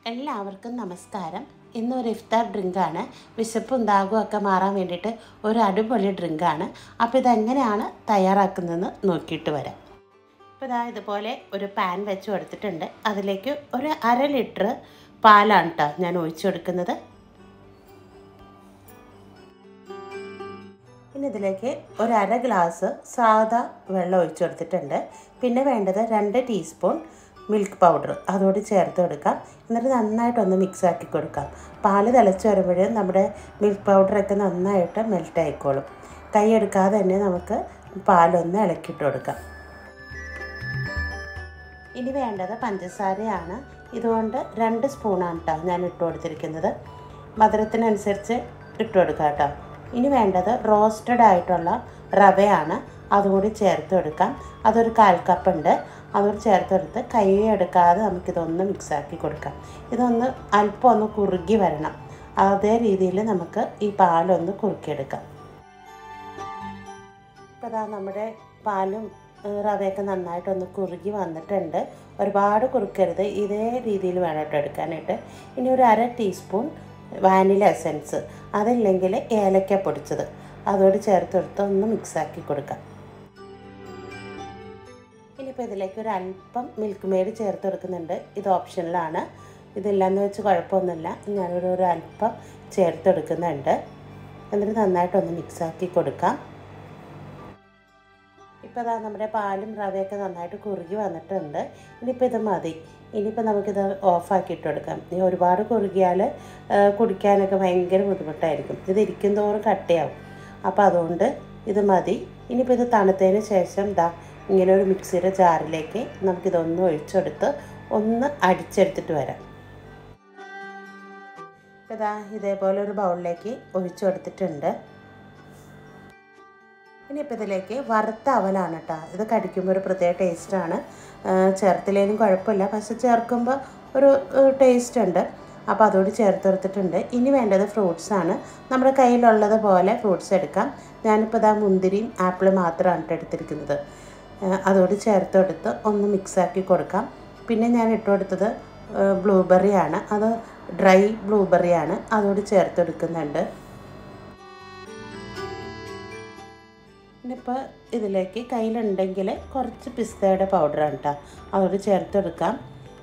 എല്ലാവർക്കും നമസ്കാരം ഇന്നൊരു ഇഫ്താർ ഡ്രിങ്കാണ് വിശപ്പും ദാഹവും ഒക്കെ മാറാൻ വേണ്ടിയിട്ട് ഒരു അടിപൊളി ഡ്രിങ്കാണ് അപ്പോൾ ഇതെങ്ങനെയാണ് തയ്യാറാക്കുന്നതെന്ന് നോക്കിയിട്ട് വരാം ഇപ്പോൾ ഇതാ ഇതുപോലെ ഒരു പാൻ വെച്ച് കൊടുത്തിട്ടുണ്ട് അതിലേക്ക് ഒരു അര ലിറ്റർ പാലാണ് കേട്ടോ ഞാൻ ഒഴിച്ചു കൊടുക്കുന്നത് ഇനി ഇതിലേക്ക് ഒരു അര ഗ്ലാസ് സാദാ വെള്ളം ഒഴിച്ചു കൊടുത്തിട്ടുണ്ട് പിന്നെ വേണ്ടത് രണ്ട് ടീസ്പൂൺ മിൽക്ക് പൗഡർ അതോട് ചേർത്ത് കൊടുക്കാം എന്നിട്ട് നന്നായിട്ടൊന്ന് മിക്സ് ആക്കി കൊടുക്കാം പാല് തിളച്ച് വരുമ്പോഴേ നമ്മുടെ മിൽക്ക് പൗഡറൊക്കെ നന്നായിട്ട് മെൽറ്റ് ആയിക്കോളും കൈ എടുക്കാതെ തന്നെ നമുക്ക് പാലൊന്ന് ഇളക്കിയിട്ട് കൊടുക്കാം ഇനി വേണ്ടത് പഞ്ചസാരയാണ് ഇതുകൊണ്ട് രണ്ട് സ്പൂണാണ് കേട്ടോ ഞാൻ ഇട്ട് കൊടുത്തിരിക്കുന്നത് മധുരത്തിനനുസരിച്ച് ഇട്ട് കൊടുക്കാം കേട്ടോ ഇനി വേണ്ടത് റോസ്റ്റഡ് ആയിട്ടുള്ള റവയാണ് അതുകൂടി ചേർത്ത് കൊടുക്കാം അതൊരു കാൽ കപ്പ് ഉണ്ട് അതുകൂടി ചേർത്ത് കൊടുത്ത് കൈ എടുക്കാതെ നമുക്കിതൊന്ന് മിക്സാക്കി കൊടുക്കാം ഇതൊന്ന് അല്പം ഒന്ന് കുറുകി വരണം അതേ രീതിയിൽ നമുക്ക് ഈ പാലൊന്ന് കുറുക്കിയെടുക്കാം ഇപ്പോൾ ഇതാ നമ്മുടെ പാലും റവയൊക്കെ നന്നായിട്ടൊന്ന് കുറുകി വന്നിട്ടുണ്ട് ഒരുപാട് കുറുക്കരുത് ഇതേ രീതിയിൽ വേണം കേട്ടോ എടുക്കാനായിട്ട് ഇനി ഒരു അര ടീസ്പൂൺ വാനില എസൻസ് അതല്ലെങ്കിൽ ഏലക്ക പൊടിച്ചത് അതോട് ചേർത്ത് കൊടുത്ത് ഒന്ന് മിക്സാക്കി കൊടുക്കാം ഇനിയിപ്പോൾ ഇതിലേക്ക് ഒരു അല്പം മിൽക്ക് മെയ്ഡ് ചേർത്ത് കൊടുക്കുന്നുണ്ട് ഇത് ഓപ്ഷനിലാണ് ഇതില്ലാന്ന് വെച്ച് കുഴപ്പമൊന്നുമില്ല ഞാനൊരു ഒരു അല്പം ചേർത്ത് കൊടുക്കുന്നുണ്ട് എന്നിട്ട് നന്നായിട്ടൊന്ന് മിക്സാക്കി കൊടുക്കാം ഇപ്പോൾ അതാ നമ്മുടെ പാലും റവയൊക്കെ നന്നായിട്ട് കുറുകി വന്നിട്ടുണ്ട് ഇനിയിപ്പോൾ ഇത് മതി ഇനിയിപ്പോൾ നമുക്കിത് ഓഫാക്കി ഇട്ട് കൊടുക്കാം ഇനി ഒരുപാട് കുറുകിയാൽ കുടിക്കാനൊക്കെ ഭയങ്കര ബുദ്ധിമുട്ടായിരിക്കും ഇത് ഇരിക്കും തോറും കട്ടയാവും അപ്പോൾ അതുകൊണ്ട് ഇത് മതി ഇനിയിപ്പോൾ ഇത് തണുത്തതിന് ശേഷം ദാ ഇങ്ങനെ ഒരു മിക്സിയുടെ ജാറിലേക്ക് നമുക്കിതൊന്ന് ഒഴിച്ചെടുത്ത് ഒന്ന് അടിച്ചെടുത്തിട്ട് വരാം ഇപ്പോൾ ഇതാ ഇതേപോലെ ഒരു ബൗളിലേക്ക് ഒഴിച്ചു കൊടുത്തിട്ടുണ്ട് ഇനിയിപ്പോൾ ഇതിലേക്ക് വറുത്ത അവലാണ് കേട്ടോ ഇത് കടിക്കുമ്പോൾ ഒരു പ്രത്യേക ടേസ്റ്റാണ് ചേർത്തില്ലേലും കുഴപ്പമില്ല പക്ഷെ ചേർക്കുമ്പോൾ ഒരു ടേസ്റ്റ് ഉണ്ട് അപ്പോൾ അതോട് ചേർത്ത് കൊടുത്തിട്ടുണ്ട് ഇനി വേണ്ടത് ഫ്രൂട്ട്സാണ് നമ്മുടെ കയ്യിലുള്ളത് പോലെ ഫ്രൂട്ട്സ് എടുക്കാം ഞാനിപ്പോൾ ഇതാ മുന്തിരിയും ആപ്പിളും മാത്രമാണ് കേട്ടോ എടുത്തിരിക്കുന്നത് അതോട് ചേർത്ത് കൊടുത്ത് ഒന്ന് മിക്സാക്കി കൊടുക്കാം പിന്നെ ഞാൻ ഇട്ട് കൊടുത്തത് ബ്ലൂബെറിയാണ് അത് ഡ്രൈ ബ്ലൂബെറിയാണ് അതോട് ചേർത്ത് കൊടുക്കുന്നുണ്ട് ഇനിയിപ്പോൾ ഇതിലേക്ക് കയ്യിലുണ്ടെങ്കിൽ കുറച്ച് പിസ്തയുടെ പൗഡറാണ് കേട്ടോ അതോട് ചേർത്തെടുക്കാം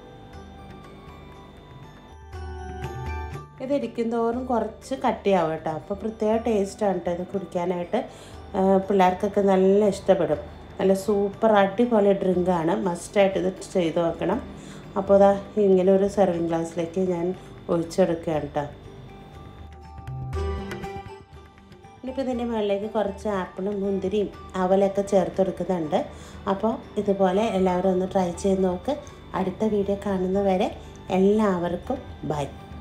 ഇതിരിക്കും തോറും കുറച്ച് കട്ടിയാവും കേട്ടോ അപ്പോൾ പ്രത്യേക ടേസ്റ്റാണ് കേട്ടോ ഇത് കുടിക്കാനായിട്ട് പിള്ളേർക്കൊക്കെ നല്ല ഇഷ്ടപ്പെടും നല്ല സൂപ്പർ അടിപൊളി ഡ്രിങ്കാണ് മസ്റ്റായിട്ട് ഇത് ചെയ്ത് നോക്കണം അപ്പോൾ അതാ ഇങ്ങനെ ഒരു സെർവിങ് ഗ്ലാസ്സിലേക്ക് ഞാൻ ഒഴിച്ചെടുക്കുകയാണ് കേട്ടോ ഇനിയിപ്പോൾ ഇതിൻ്റെ മുകളിലേക്ക് കുറച്ച് ആപ്പിളും മുന്തിരിയും അവലൊക്കെ ചേർത്ത് കൊടുക്കുന്നുണ്ട് അപ്പോൾ ഇതുപോലെ എല്ലാവരും ഒന്ന് ട്രൈ ചെയ്ത് നോക്ക് അടുത്ത വീഡിയോ കാണുന്നവരെ എല്ലാവർക്കും ബൈ